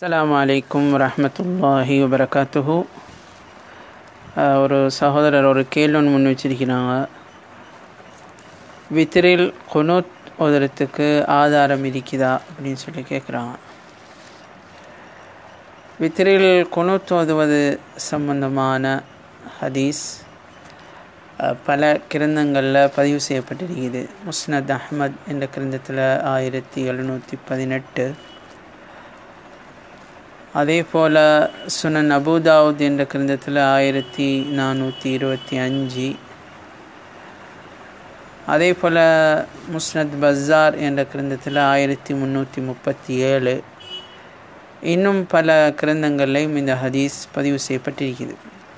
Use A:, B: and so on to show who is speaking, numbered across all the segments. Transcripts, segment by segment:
A: அஸ்ஸலாமு அலைக்கும் வரஹ்மத்துல்லாஹி வபரகாத்துஹு ஒரு சகோதரர் ஒரு கேள்வி ஒன்று முன் வச்சிருக்கிறாங்க வித்திரில் குனூத் ஓதுறதுக்கு ஆதாரம் இருக்குதா அப்படின்னு சொல்லி கேட்குறாங்க வித்திரில் குனூத் ஓதுவது சம்பந்தமான ஹதீஸ் அஹ், பல கிரந்தங்களில் பதிவு செய்யப்பட்டிருக்குது முஸ்னத் அஹ்மத் என்ற கிரந்தத்தில் ஆயிரத்தி எழுநூற்றி பதினெட்டு அதே போல் சுனன் அபுதாவுத் என்ற கிரந்தத்தில் ஆயிரத்தி நானூற்றி இருபத்தி அஞ்சு அதே போல் முஸ்னத் பஸார் என்ற கிரந்தத்தில் ஆயிரத்தி முந்நூற்றி முப்பத்தி ஏழு இன்னும் பல கிரந்தங்கள்லையும் இந்த ஹதீஸ் பதிவு செய்யப்பட்டிருக்குது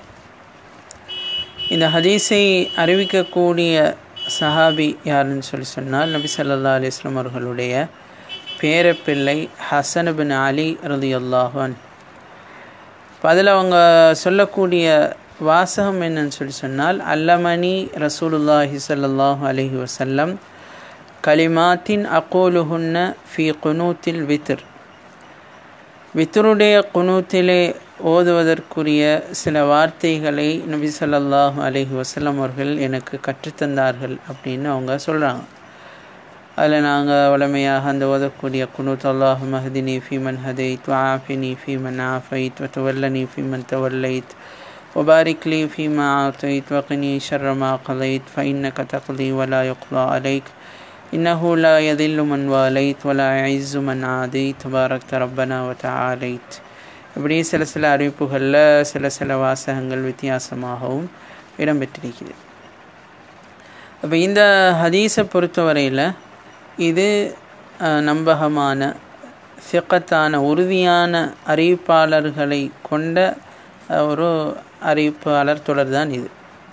A: இந்த ஹதீஸை அறிவிக்கக்கூடிய சஹாபி யாருன்னு சொல்லி சொன்னால் நபி ஸல்லல்லாஹு அலைஹி வஸல்லம் அவர்களுடைய பேரப்பிள்ளை ஹசன் பின் அலி ரலியல்லாஹு அன்ஹு இப்போ அதில் அவங்க சொல்லக்கூடிய வாசகம் என்னன்னு சொல்லி சொன்னால் அல்லமணி ரசூலுல்லாஹி ஸல்லல்லாஹு அலைஹி வஸல்லம் கலிமாத்தின் அகோலுஹுன்ன ஃபி குனூத்தில் வித்ர் வித்ருடைய குனூத்திலே ஓதுவதற்குரிய சில வார்த்தைகளை நபி ஸல்லல்லாஹு அலைஹி வஸல்லம் அவர்கள் எனக்கு கற்றுத்தந்தார்கள் அப்படின்னு அவங்க சொல்கிறாங்க அதில் நாங்கள் வளமையாக அந்த ஓதக்கூடிய குனூத் அல்லாஹ் மஹதினி ஃபீமன் ஹதைத் வஆஃபினி ஃபீமன் ஆஃபைத் வத்தவல்லனி ஃபீமன் தவல்லைத் وبارك لي فيما أعطيت وقني شر ما قضيت فإنك تقضي ولا يقضى عليك إنه لا يذل من واليت ولا يعز من عاديت تباركت ربنا وتعاليت இப்படி சில சில அறிவிப்புகளில் சில சில வாசகங்கள் வித்தியாசமாகவும் இடம்பெற்றிருக்கிறது அப்போ இந்த ஹதீஸை பொறுத்தவரையில் இது அஹ், நம்பகமான சிக்கத்தான உறுதியான அறிவிப்பாளர்களை கொண்ட அஹ், ஒரு அறிவிப்பாளர் தொடர் தான் இது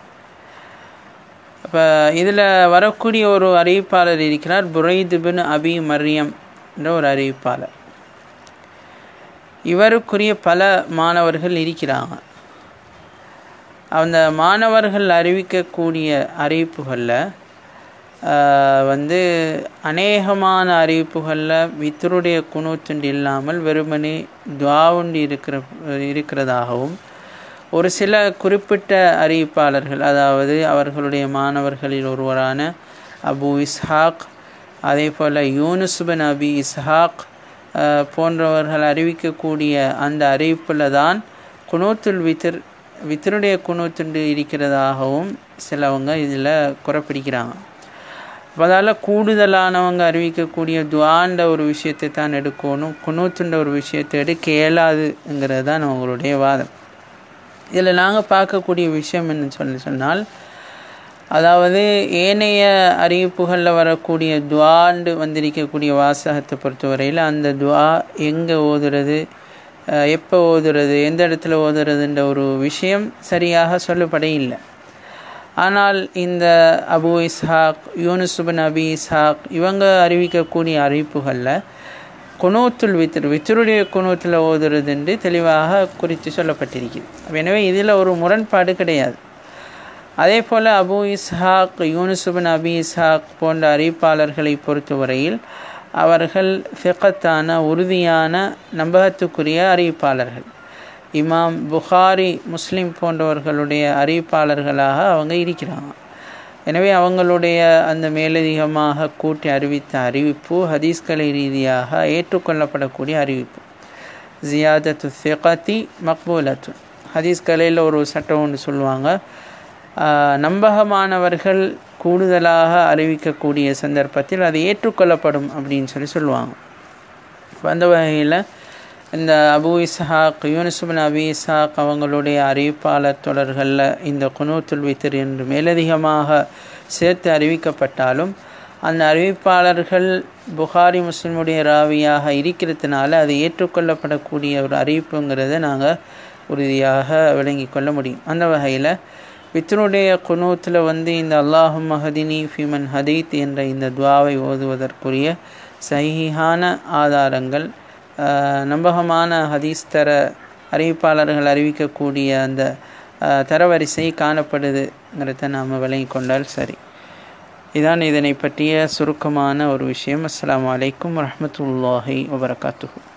A: அப்போ இதில் வரக்கூடிய ஒரு அறிவிப்பாளர் இருக்கிறார் புரைது பின் அபி மரியம் என்ற ஒரு அறிவிப்பாளர் இவருக்குரிய பல மாணவர்கள் இருக்கிறாங்க அந்த மாணவர்கள் அறிவிக்கக்கூடிய அறிவிப்புகளில் வந்து அநேகமான அறிவிப்புகளில் வித்தருடைய குணூத்துண்டு இல்லாமல் வெறுமனே துவாவுண்டு இருக்கிற இருக்கிறதாகவும் ஒரு சில குறிப்பிட்ட அறிவிப்பாளர்கள் அதாவது அவர்களுடைய மாணவர்களில் ஒருவரான அபு இஸ்ஹாக் அதே போல் யூனுசுபன் அபி இஸ்ஹாக் அஹ், போன்றவர்கள் அறிவிக்கக்கூடிய அந்த அறிவிப்பில் தான் குனூத்துல் வித்திர் வித்தருடைய குனூத்துண்டு இருக்கிறதாகவும் சிலவங்க இதில் குறப்பிடிக்கிறாங்க அதால் கூடுதலானவங்க அறிவிக்கக்கூடிய துவாண்ட ஒரு விஷயத்தை தான் எடுக்கணும் குனூத்துண்ட ஒரு விஷயத்தை எடுக்க இயலாதுங்கிறது தான் அவங்களுடைய வாதம் இதில் நாங்கள் பார்க்கக்கூடிய விஷயம் என்னன்னு சொல்லி சொன்னால் அதாவது ஏனைய அறிவிப்புகளில் வரக்கூடிய துவாண்டு வந்திருக்கக்கூடிய வாசகத்தை பொறுத்தவரையில் அந்த துவா எங்கே ஓதுறது அஹ், எப்போ ஓதுறது எந்த இடத்துல ஓதுறதுன்ற ஒரு விஷயம் சரியாக சொல்லப்பட இல்லை ஆனால் இந்த அபு இஸ்ஹாக் யூனுசுபன் அபி இஸ்ஹாக் இவங்க அறிவிக்கக்கூடிய அறிவிப்புகளில் குனூத்துல் வித்ர் வித்ருடைய குனூத்தில் ஓதுறது என்று தெளிவாக குறித்து சொல்லப்பட்டிருக்கிறது எனவே இதில் ஒரு முரண்பாடு கிடையாது அதே போல் அபு இஸ்ஹாக் யூனுசுபன் அபி இஸ்ஹாக் போன்ற அறிவிப்பாளர்களை பொறுத்தவரையில் அவர்கள் ஃபிகத்தான உறுதியான நம்பகத்துக்குரிய அறிவிப்பாளர்கள் இமாம் புகாரி முஸ்லிம் போன்றவர்களுடைய அறிவிப்பாளர்களாக அவங்க இருக்கிறாங்க எனவே அவங்களுடைய அந்த மேலதிகமாக கூட்டி அறிவித்த அறிவிப்பு ஹதீஸ்கலை ரீதியாக ஏற்றுக்கொள்ளப்படக்கூடிய அறிவிப்பு ஜியாதத்து ஃபிகத்தி மக்பூலத்து ஹதீஸ் கலையில் ஒரு சட்டம் ஒன்று சொல்லுவாங்க ஆஹ், நம்பகமானவர்கள் கூடுதலாக அறிவிக்கக்கூடிய சந்தர்ப்பத்தில் அது ஏற்றுக்கொள்ளப்படும் அப்படின்னு சொல்லி சொல்லுவாங்க இப்ப அந்த வகையில் இந்த அபு இஸ்ஹாக் யூனுசுபின் அபி இஸ்ஹாக் அவங்களுடைய அறிவிப்பாளர் தொடர்களில் இந்த குனூத்துல் வித்திர் என்று மேலதிகமாக சேர்த்து அறிவிக்கப்பட்டாலும் அந்த அறிவிப்பாளர்கள் புகாரி முஸ்லிமுடைய ராவியாக இருக்கிறதுனால அது ஏற்றுக்கொள்ளப்படக்கூடிய ஒரு அறிவிப்புங்கிறத நாங்கள் உறுதியாக விளங்கி கொள்ள முடியும் அந்த வகையில் வித்தனுடைய குனூத்தில் வந்து இந்த அல்லாஹும் மஹதினி ஃபிமன் ஹதீத் என்ற இந்த துவாவை ஓதுவதற்குரிய சஹீஹான ஆதாரங்கள் ஆஹ், நம்பகமான ஹதீஸ் தர அறிவிப்பாளர்கள் அறிவிக்கக்கூடிய அந்த ஆஹ், தரவரிசை காணப்படுதுங்கிறத நாம் விளங்கி கொண்டால் சரி இதான் இதனை பற்றிய சுருக்கமான ஒரு விஷயம் அஸ்ஸலாமு அலைக்கும் வரஹ்மத்துல்லாஹி வபரகாத்துஹு